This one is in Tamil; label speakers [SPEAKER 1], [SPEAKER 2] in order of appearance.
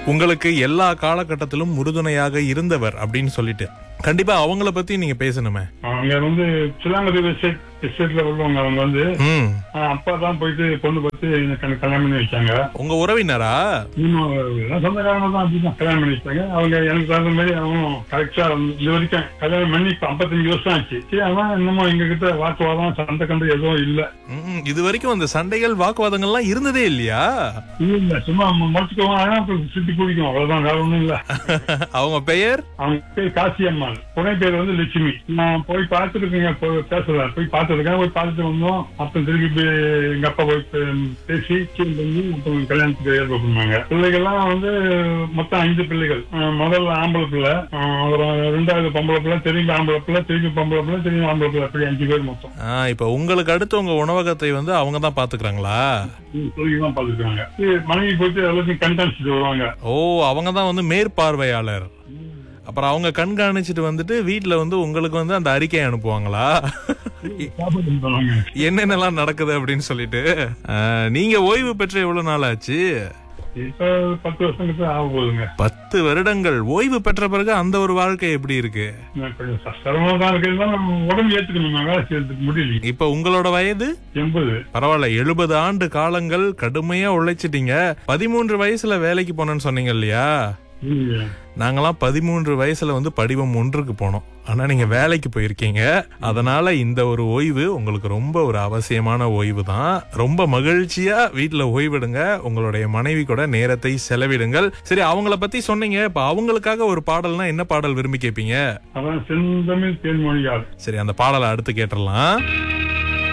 [SPEAKER 1] உங்களுக்கு எல்லா காலகட்டத்திலும் உறுதுணையாக இருந்தவர் அப்படின்னு சொல்லிட்டு கண்டிப்பா அவங்கள பத்தி நீங்க பேசணுமே
[SPEAKER 2] அவங்க வந்து சிலாங்கதி எஸ்டேட் எஸ்டேட்ல உள்ளவங்க அவங்க வந்து
[SPEAKER 1] ம்
[SPEAKER 2] ஆஹ் அப்பா தான் போயிட்டு பொண்ணு பார்த்து எனக்கு கல்யாணம் கல்யாணம் பண்ணி வச்சாங்க
[SPEAKER 1] உங்க உறவினரா
[SPEAKER 2] இன்னும் எல்லாம் சொந்தக்காரங்க தான் அப்படிதான் கல்யாணம் பண்ணி வச்சாங்க அவங்க எனக்கு தகுந்த மாதிரி அவங்களும் கரெக்டா இது வரைக்கும் கல்யாணம் பண்ணி இப்ப 55 வருஷம் ஆச்சு சரி அதான் இன்னமும் எங்க கிட்ட வாக்குவாதம் சண்டை கண்டு எதுவும் இல்ல
[SPEAKER 1] ம், இது வரைக்கும் அந்த சண்டைகள் வாக்குவாதங்கள்லாம் இருந்ததே இல்லையா
[SPEAKER 2] இல்ல இல்ல சும்மா முடிச்சுக்கோங்க ஆனா அப்புறம் சுத்தி குடிக்கும் அவ்வளவுதான் வேற ஒண்ணும் இல்ல
[SPEAKER 1] அவங்க பெயர்
[SPEAKER 2] அவங்க பேர் காசி அம்மாள் துணை பேர் வந்து லட்சுமி நான் போய் பார்த்துருக்கேங்க பேசுறேன் போய் பார்த்துருக்கேன் போய் பார்த்துட்டு வந்தோம் அப்புறம் திருப்பி போய் எங்க அப்பா போய் பே- பேசி சீன் பண்ணி அப்புறம் கல்யாணத்துக்கு ஏற்பாடு பண்ணாங்க பிள்ளைகள்லாம் வந்து மொத்தம் அஞ்சு பிள்ளைகள் அஹ் முதல்ல ஆம்பளை பிள்ளை அஹ் அப்புறம் ரெண்டாவது பொம்பளை பிள்ளை திரும்பி ஆம்பளை பிள்ளை திரும்பி பொம்பளை பிள்ளை திரும்பி ஆம்பளை பிள்ளை அப்படி அஞ்சு பேர் மொத்தம்
[SPEAKER 1] ஆ, இப்ப உங்களுக்கு அடுத்து உங்க உணவகத்தை வந்து அவங்க தான் பாத்துக்கிறாங்களா
[SPEAKER 2] பிள்ளைங்க தான் பார்த்துருக்காங்க மனைவி போயிட்டு எல்லாத்தையும் கண்காணிச்சுட்டு வருவாங்க
[SPEAKER 1] ஓ அவங்க தான் வந்து மேற்பார்வையாளர் அப்புறம் அவங்க கண்காணிச்சிட்டு வந்துட்டு வீட்ல வந்து உங்களுக்கு வந்து அந்த அறிக்கை அனுப்புவாங்களா
[SPEAKER 2] சாப்பாடு பண்ணுவாங்க
[SPEAKER 1] என்னென்னலாம் நடக்குது அப்படின்னு சொல்லிட்டு ஆ, நீங்க ஓய்வு பெற்ற எவ்வளவு நாள் ஆச்சு
[SPEAKER 2] இப்ப பத்து வருஷம் கிட்ட ஆக போகுதுங்க
[SPEAKER 1] பத்து வருடங்கள் ஓய்வு பெற்ற பிறகு அந்த ஒரு வாழ்க்கை எப்படி இருக்கு
[SPEAKER 2] நான் கொஞ்சம் சிரமமா தான் இருக்கிறது நம்ம உடம்பு ஏத்துக்கணும் நான் வேலை செய்யறதுக்கு முடியல
[SPEAKER 1] இப்ப உங்களோட வயது
[SPEAKER 2] எண்பது
[SPEAKER 1] பரவாயில்ல எழுபது ஆண்டு காலங்கள் கடுமையா உழைச்சிட்டீங்க பதிமூன்று வயசுல வேலைக்கு போனேன்னு சொன்னீங்க இல்லையா
[SPEAKER 2] இல்லையே.
[SPEAKER 1] நாங்கெல்லாம் பதிமூன்று வயசுல வந்து படிவம் ஒன்றுக்கு போனோம் ஆனா நீங்க வேலைக்கு போயிருக்கீங்க அதனால இந்த ஒரு ஓய்வு உங்களுக்கு ரொம்ப ஒரு அவசியமான ஓய்வு தான் ரொம்ப மகிழ்ச்சியா வீட்டுல ஓய்விடுங்க உங்களுடைய மனைவி கூட நேரத்தை செலவிடுங்கள் சரி அவங்கள பத்தி சொன்னீங்க இப்ப அவங்களுக்காக ஒரு பாடல்னா என்ன பாடல் விரும்பி கேட்பீங்க
[SPEAKER 2] அதான் செந்தமிழ் தேன்மொழியால்
[SPEAKER 1] சரி அந்த பாடலை அடுத்து கேட்டுடலாம்